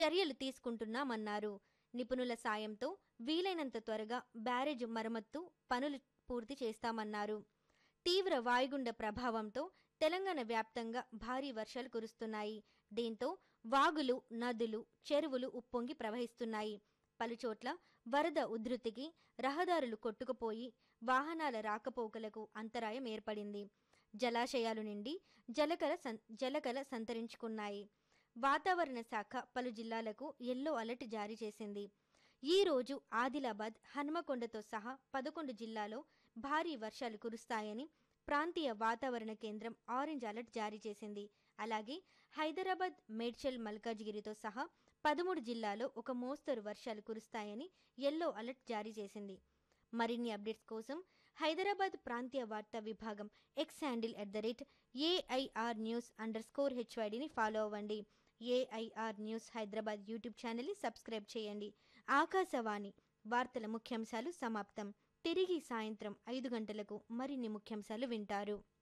చర్యలు తీసుకుంటున్నామన్నారు నిపుణుల సాయంతో వీలైనంత త్వరగా బ్యారేజ్ మరమ్మత్తు పనులు పూర్తి చేస్తామన్నారు తీవ్ర వాయుగుండ ప్రభావంతో తెలంగాణ వ్యాప్తంగా భారీ వర్షాలు కురుస్తున్నాయి దీంతో వాగులు నదులు చెరువులు ఉప్పొంగి ప్రవహిస్తున్నాయి పలుచోట్ల వరద ఉధృతికి రహదారులు కొట్టుకుపోయి వాహనాల రాకపోకలకు అంతరాయం ఏర్పడింది జలాశయాలు నిండి జలకల సం జలకల సంతరించుకున్నాయి వాతావరణ శాఖ పలు జిల్లాలకు ఎల్లో అలర్ట్ జారీ చేసింది ఈ రోజు ఆదిలాబాద్ హన్మకొండతో సహా పదకొండు జిల్లాలో భారీ వర్షాలు కురుస్తాయని ప్రాంతీయ వాతావరణ కేంద్రం ఆరెంజ్ అలర్ట్ జారీ చేసింది అలాగే హైదరాబాద్ మేడ్చల్ మల్కాజ్గిరితో సహా పదమూడు జిల్లాలో ఒక మోస్తరు వర్షాలు కురుస్తాయని ఎల్లో అలర్ట్ జారీ చేసింది మరిన్ని అప్డేట్స్ కోసం హైదరాబాద్ ప్రాంతీయ వార్తా విభాగం X handle at the rate AIR news underscore హెచ్వైడిని ఫాలో అవ్వండి ఏఐఆర్ న్యూస్ హైదరాబాద్ యూట్యూబ్ ఛానల్ని సబ్స్క్రైబ్ చేయండి ఆకాశవాణి వార్తల ముఖ్యాంశాలు సమాప్తం తిరిగి సాయంత్రం ఐదు గంటలకు మరిన్ని ముఖ్యాంశాలు వింటారు